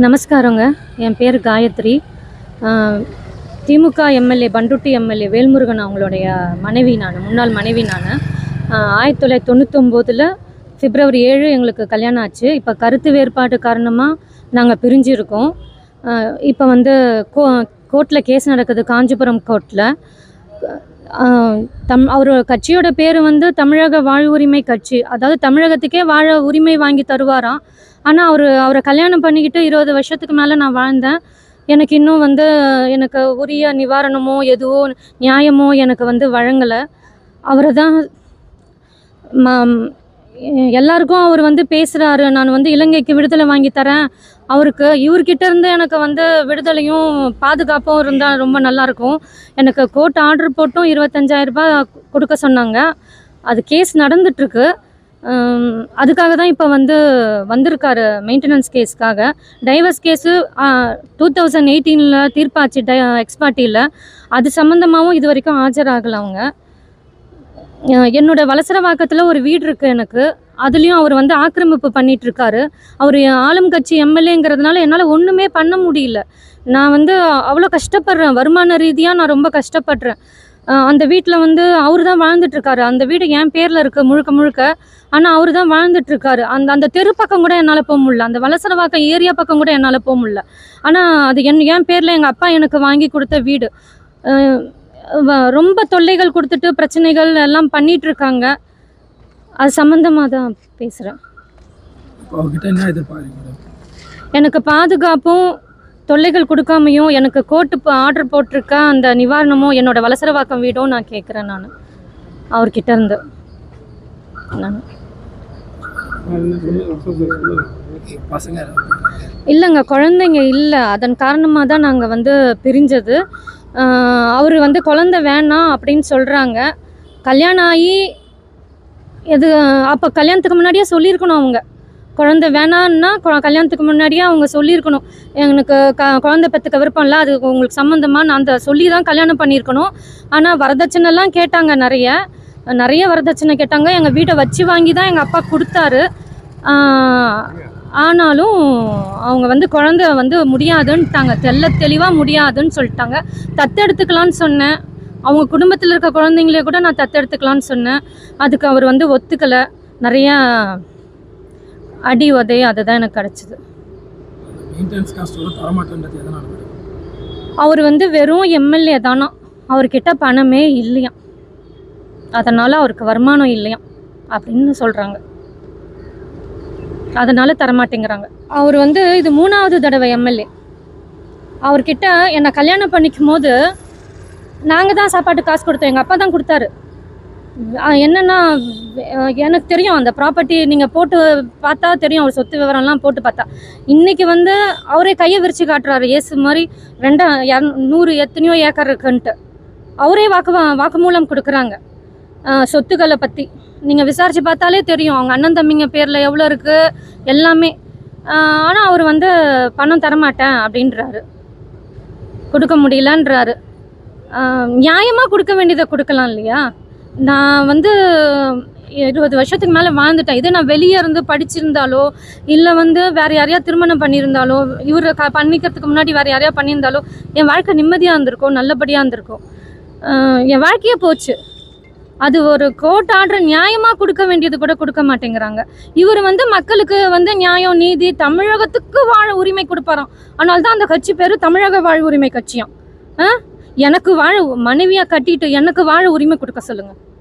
நமஸ்காரங்க என் பேர் காயத்ரி ஆஹ், திமுக எம்எல்ஏ பண்ருட்டி எம்எல்ஏ வேல்முருகன் அவங்களுடைய மனைவி நான் முன்னாள் மனைவி நான் ஆயிரத்தி தொள்ளாயிரத்தி தொண்ணூத்தொம்போதில் பிப்ரவரி ஏழு எங்களுக்கு கல்யாணம் ஆச்சு இப்போ கருத்து வேறுபாடு காரணமாக நாங்கள் பிரிஞ்சிருக்கோம் இப்போ வந்து கோ கோர்ட்டில் கேஸ் நடக்குது காஞ்சிபுரம் கோர்ட்டில் தம் அவர் கட்சியோட பேர் வந்து தமிழக வாழ் உரிமை கட்சி அதாவது தமிழகத்துக்கே வாழ உரிமை வாங்கி தருவாராம் ஆனால் அவர் அவரை கல்யாணம் பண்ணிக்கிட்டு இருபது வருஷத்துக்கு மேலே நான் வாழ்ந்தேன் எனக்கு இன்னும் வந்து எனக்கு உரிய நிவாரணமோ எதுவோ நியாயமோ எனக்கு வந்து வழங்கலை அவரை தான் ம- எல்லாருக்கும் அவர் வந்து பேசுகிறாரு நான் வந்து இலங்கைக்கு விடுதலை வாங்கி தரேன் அவருக்கு இவர்கிட்ட இருந்து எனக்கு வந்து விடுதலையும் பாதுகாப்பும் இருந்தால் ரொம்ப நல்லாயிருக்கும் எனக்கு கோர்ட் ஆர்டர் போட்டும் இருபத்தஞ்சாயிரம் ரூபாய் கொடுக்க சொன்னாங்க அது கேஸ் நடந்துட்டுருக்கு அதுக்காக தான் இப்போ வந்து வந்திருக்காரு மெயின்டெனன்ஸ் கேஸ்க்காக டைவர்ஸ் கேஸு டூ தௌசண்ட் எயிட்டீனில் தீர்ப்பாச்சு டை எக்ஸ்பார்ட்டியில் அது சம்மந்தமாகவும் இது வரைக்கும் ஆஜராகலை அவங்க அஹ் என்னோட வலசரவாக்கத்தில் ஒரு வீடு இருக்குது எனக்கு அதுலேயும் அவர் வந்து ஆக்கிரமிப்பு பண்ணிட்டு இருக்காரு அவர் ஆளும் கட்சி எம்எல்ஏங்கிறதுனால என்னால் ஒன்றுமே பண்ண முடியல நான் வந்து அவ்வளோ கஷ்டப்படுறேன் வருமான ரீதியாக நான் ரொம்ப கஷ்டப்படுறேன் அஹ் அந்த வீட்டில் வந்து அவர் தான் வாழ்ந்துட்டு இருக்காரு அந்த வீடு என் பேரில் இருக்குது முழுக்க முழுக்க ஆனால் அவர் தான் வாழ்ந்துட்டு இருக்காரு அந்த அந்த தெரு பக்கம் கூட என்னால் போக முடியல அந்த வலசரவாக்கம் ஏரியா பக்கம் கூட என்னால் போக முடியல ஆனால் அது என் என் பேரில் எங்கள் அப்பா எனக்கு வாங்கி கொடுத்த வீடு அஹ் வ- ரொம்ப தொல்லைகள் கொடுத்துட்டு பிரச்சனைகள் எல்லாம் பண்ணிட்டு இருக்காங்க அது சம்மந்தமாக தான் பேசுகிறேன் இப்போ அவர்கிட்ட என்ன எதிர்பார்க்குறீங்க மேடம் எனக்கு பாதுகாப்பும் தொல்லைகள் கொடுக்காமையும் எனக்கு கோர்ட்டு ஆர்டர் போட்டிருக்க அந்த நிவாரணமும் என்னோட வலசரவாக்கம் வீடும் நான் கேட்குறேன் நான் அவர்கிட்ட இருந்து நான் பசங்க யாராவது? இல்லைங்க குழந்தைங்க இல்லை அதன் காரணமாக தான் நாங்கள் வந்து பிரிஞ்சது அவர் வந்து குழந்தை வேணாம் அப்படின்னு சொல்கிறாங்க கல்யாணம் ஆகி எது அப்போ கல்யாணத்துக்கு முன்னாடியே சொல்லியிருக்கணும் அவங்க குழந்தை வேணான்னா கொ- கல்யாணத்துக்கு முன்னாடியே அவங்க சொல்லியிருக்கணும் எனக்கு க குழந்தை பெற்றுக்க விருப்பம் இல்லை அது உங்களுக்கு சம்மந்தமாக நான் அந்த சொல்லி தான் கல்யாணம் பண்ணியிருக்கணும் ஆனால் வரதட்சணைலாம் கேட்டாங்க நிறைய நிறைய வரதட்சணை கேட்டாங்க எங்கள் வீட்டை வச்சு வாங்கி தான் எங்கள் அப்பா கொடுத்தாரு ஆஹ், ஆனாலும் அவங்க வந்து குழந்தை வந்து முடியாதுன்ட்டாங்க தெள்ள தெளிவாக முடியாதுன்னு சொல்லிட்டாங்க தத்தெடுத்துக்கலான்னு சொன்னேன் அவங்க குடும்பத்தில் இருக்க குழந்தைங்களே கூட நான் தத்தெடுத்துக்கலான்னு சொன்னேன் அதுக்கு அவர் வந்து ஒத்துக்கலை நிறையா அடி உதை அதுதான் எனக்கு கிடச்சிது மெயின்டெனன்ஸ் காஸ்ட்டோட தரமாட்டேன்றது எதனால மேடம் அவர் வந்து வெறும் எம்எல்ஏ தானா அவர்கிட்ட பணமே இல்லையாம் அதனால் அவருக்கு வருமானம் இல்லையாம் அப்படின்னு சொல்கிறாங்க அதனால் தரமாட்டேங்கிறாங்க அவர் வந்து இது மூணாவது தடவை எம்எல்ஏ அவர்கிட்ட என்னை கல்யாணம் பண்ணிக்கும் போது நாங்கள் தான் சாப்பாட்டு காசு கொடுத்தோம் எங்கள் அப்பா தான் கொடுத்தாரு அஹ் என்னன்னா அஹ் எனக்கு தெரியும் அந்த ப்ராப்பர்ட்டி நீங்கள் போட்டு பார்த்தா தெரியும் அவர் சொத்து விவரம்லாம் போட்டு பார்த்தா இன்னைக்கு வந்து அவரே கையை விரிச்சு காட்டுறாரு ஏசு மாதிரி ரெண்டா இரநூ- நூறு எத்தனையோ ஏக்கர் இருக்குன்ட்டு அவரே வாக்கு வாக்குமூலம் கொடுக்குறாங்க அஹ் சொத்துக்களை பற்றி நீங்கள் விசாரித்து பார்த்தாலே தெரியும் அவங்க அண்ணன் தம்பிங்க பேரில் எவ்வளோ இருக்குது எல்லாமே ஆனால் அவர் வந்து பணம் தரமாட்டேன் அப்படின்றாரு கொடுக்க முடியலன்றாரு நியாயமாக கொடுக்க வேண்டியதை கொடுக்கலாம் இல்லையா நான் வந்து இருபது வருஷத்துக்கு மேலே வாழ்ந்துட்டேன் இதே நான் வெளியே இருந்து படிச்சிருந்தாலோ இல்லை வந்து வேறு யாரையா திருமணம் பண்ணியிருந்தாலோ இவர் க பண்ணிக்கிறதுக்கு முன்னாடி வேறு யாரையா பண்ணியிருந்தாலோ என் வாழ்க்கை நிம்மதியாக இருந்திருக்கும் நல்லபடியாக இருந்திருக்கும் ஆஹ் என் வாழ்க்கையே போச்சு அது ஒரு கோர்ட் ஆர்டர் நியாயமாக கொடுக்க வேண்டியது கூட கொடுக்க மாட்டேங்கிறாங்க இவர் வந்து மக்களுக்கு வந்து நியாயம் நீதி தமிழகத்துக்கு வாழ உரிமை கொடுப்பாராம் ஆனால் தான் அந்த கட்சி பேர் தமிழக வாழ் உரிமை கட்சியாம் ஆ எனக்கு வாழ மனைவியாக கட்டிட்டு எனக்கு வாழ உரிமை கொடுக்க சொல்லுங்கள்